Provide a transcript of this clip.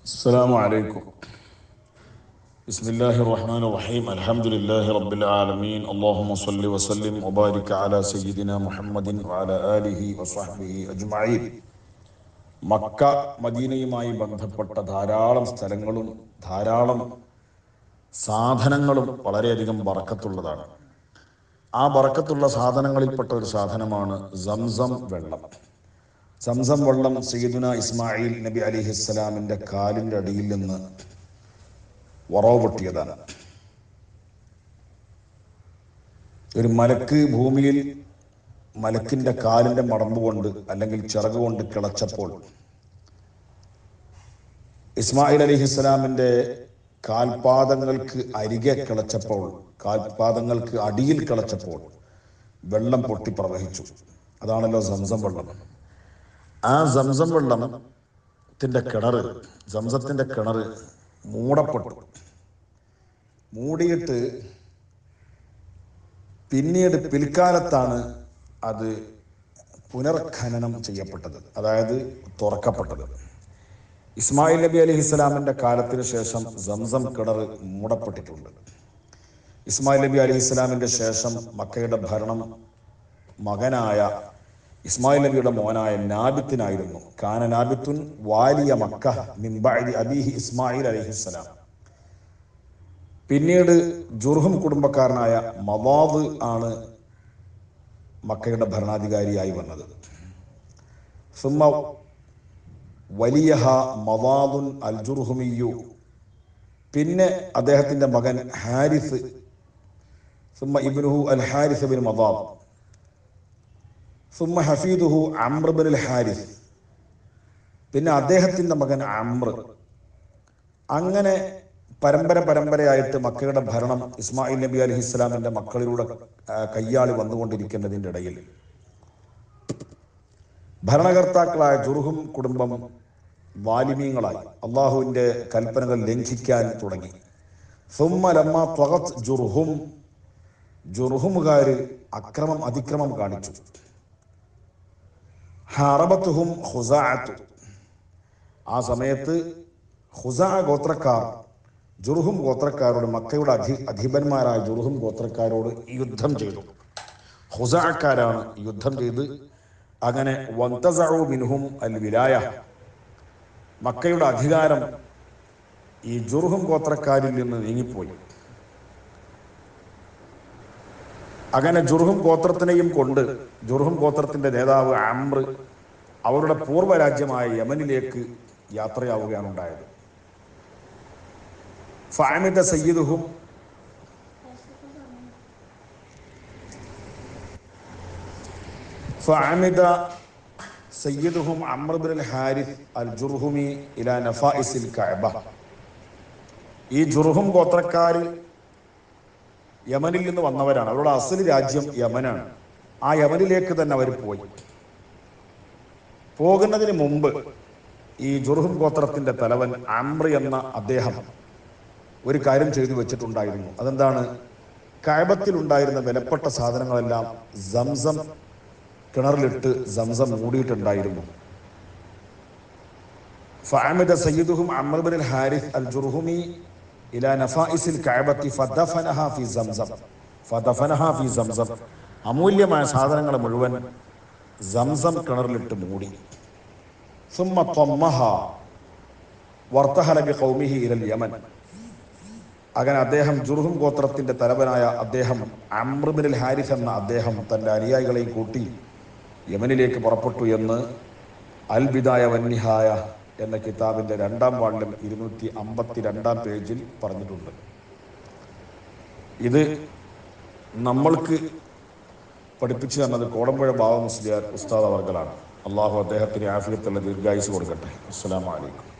السلام عليكم بسم الله الرحمن الرحيم الحمد لله رب العالمين اللهم صل وسلم وبارك على سيدنا محمد وعلى آله وصحبه أجمعين Mecca മദീനയുമായി ബന്ധപ്പെട്ട ധാരാളം സ്ഥലങ്ങളും ധാരാളം സാധനങ്ങളും വളരെയധികം ബറക്കത്തുള്ളതാണ് ആ ബറക്കത്തുള്ള സാധനങ്ങളിൽപ്പെട്ട ഒരു സാധനമാണ് സംസം വെള്ളം സംസം വെള്ളം സയ്യിദുന ഇസ്മായിൽ നബി അലിഹിസ്സലാമിന്റെ കാലിന്റെ അടിയിൽ നിന്ന് വറവ് പൊട്ടിയതാണ് ഒരു മലക്ക് ഭൂമിയിൽ മലക്കിന്റെ കാലിന്റെ മടമ്പ് കൊണ്ട് അല്ലെങ്കിൽ ചിറക് കൊണ്ട് കിളച്ചപ്പോൾ ഇസ്മായിൽ അലിഹിസ്സലാമിന്റെ കാൽപാദങ്ങൾക്ക് അരികെ കിളച്ചപ്പോൾ കാൽപാദങ്ങൾക്ക് അടിയിൽ കിളച്ചപ്പോൾ വെള്ളം പൊട്ടി പ്രവഹിച്ചു അതാണല്ലോ സംസം വെള്ളം ആ സംസം വെള്ളത്തിന്റെ കിണറ് സംസത്തിന്റെ കിണറ് മൂടപ്പെട്ടു മൂടിയിട്ട് പിന്നീട് പിൽക്കാലത്താണ് അത് പുനർഖനനം ചെയ്യപ്പെട്ടത് അതായത് തുറക്കപ്പെട്ടത് ഇസ്മായിൽ നബി അലി ഇസ്ലാമിന്റെ കാലത്തിന് ശേഷം സംസം കിണർ മൂടപ്പെട്ടിട്ടുണ്ട് ഇസ്മായിൽ നബി അലി ഇസ്ലാമിന്റെ ശേഷം മക്കയുടെ ഭരണം മകനായ ഇസ്മായിൽ നബിയുടെ മോനായ നാബിത്തിനായിരുന്നു കാന നാബിത്തുൻ വാലിയ മക്ക മിംബായി അബീഹി ഇസ്മായിൽ അലിഹിസ്സലാം പിന്നീട് ജുർഹും കുടുംബക്കാരനായ മവാദ് ആണ് മക്കയുടെ ഭരണാധികാരിയായി വന്നത് സുമ്മ വലിയഹ മവാദുൻ അൽ ജുർഹുമിയു പിന്നെ അദ്ദേഹത്തിന്റെ മകൻ ഹാരിസ് സുമ്മ ഇബ്നുഹു അൽ ഹാരിസ് ബിൻ മവാദ് സുമ്മ ഹഫീദുഹു അമ്ര ബിൻ അൽ ഹാരിസ് പിന്നെ അദ്ദേഹത്തിന്റെ മകൻ അമ്ര അങ്ങനെ പരമ്പര പരമ്പരയായിട്ട് മക്കയുടെ ഭരണം ഇസ്മായിൽ നബി അലി ഇസ്ലാമിന്റെ മക്കളിലൂടെ കയ്യാളി വന്നുകൊണ്ടിരിക്കുന്നതിൻ്റെ ഇടയിൽ ഭരണകർത്താക്കളായ ജുർഹും കുടുംബം വാലിമീങ്ങളായി അള്ളാഹുവിന്റെ കൽപ്പനകൾ ലംഘിക്കാൻ തുടങ്ങി സുമ്മലമ്മ ത്വഗത് ജുർഹും ജുർഹുമുകാര് അക്രമം അതിക്രമം കാണിച്ചു ഹറബത്തുഹും ഹുസാഅത്തു ആ സമയത്ത് ഹുസാ ഗോത്രക്കാർ ജുർഹും ഗോത്രക്കാരോട് മക്കയുടെ അധി അധിപന്മാരായ ജുർഹും ഗോത്രക്കാരോട് യുദ്ധം ചെയ്തു ഹുസാക്കാരാണ് യുദ്ധം ചെയ്ത് അങ്ങനെ വന്തസഉ മിൻഹും അൽ വിലായ മക്കയുടെ അധികാരം ഈ ജുർഹും ഗോത്രക്കാരിൽ നിന്ന് നീങ്ങിപ്പോയി അങ്ങനെ ജുർഹും ഗോത്രത്തിനെയും കൊണ്ട് ജുർഹും ഗോത്രത്തിന്റെ നേതാവ് ആംബ്ര അവരുടെ പൂർവ്വ രാജ്യമായ യമനിലേക്ക് യാത്രയാവുകയാണ് ഉണ്ടായത് ഫാമിദ സയ്യിദുഹും ഫാമിദ സയ്യിദുഹും അമ്ര ബിൻ അൽ ഹാരിസ് അൽ ജുർഹുമി ഇലാ നഫായിസിൽ കഅബ ഈ ജുർഹും ഗോത്രക്കാര് യമനിൽ നിന്ന് വന്നവരാണ് അവരുടെ അസല് രാജ്യം യമനാണ് ആ യമനിലേക്ക് തന്നെ അവർ പോയി പോകുന്നതിന് മുമ്പ് ഈ ജുർഹും ഗോത്രത്തിന്റെ തലവൻ അമ്രി എന്ന അദ്ദേഹം ഒരു കാര്യം ചെയ്തു വെച്ചിട്ടുണ്ടായിരുന്നു അതെന്താണ് കഴബത്തിൽ ഉണ്ടായിരുന്ന വിലപ്പെട്ട സാധനങ്ങളെല്ലാം സംസം കിണറിലിട്ട് സംസം മൂടിയിട്ടുണ്ടായിരുന്നു ഫഅമിദ സയ്യിദുഹും അമ്ർ ബിൻ ഹാരിസ് അൽ ജുർഹുമി ഇലാ നഫായിസിൽ കഅബത്തി ഫദഫനഹ ഫി സംസം ഫദഫനഹ ഫി സംസം അമൂല്യമായ സാധനങ്ങൾ മുഴുവൻ സംസം കിണറിലിട്ട് മൂടി ثم طمها وارتحل بقومه الى اليمن അങ്ങനെ അദ്ദേഹം ജുർഹും ഗോത്രത്തിന്റെ തലവനായ അദ്ദേഹം അമ്രുബിനിൽ ഹാരിസ് എന്ന അദ്ദേഹം തന്റെ അനുയായികളെയും കൂട്ടി യമനിലേക്ക് പുറപ്പെട്ടു എന്ന് അൽ ബിദായ വന്യഹായ എന്ന കിതാബിന്റെ രണ്ടാം വാളിലും ഇരുന്നൂറ്റി അമ്പത്തി രണ്ടാം പേജിൽ പറഞ്ഞിട്ടുണ്ട് ഇത് നമ്മൾക്ക് പഠിപ്പിച്ചു തന്നത് കോടമ്പുഴ ബാബ മുസ്ലിയാർ ഉസ്താദ് അവർകളാണ് അള്ളാഹു അദ്ദേഹത്തിന് ആഫിയത്തുള്ള ദീർഘായുസ് കൊടുക്കട്ടെ അസ്സലാമലൈക്കും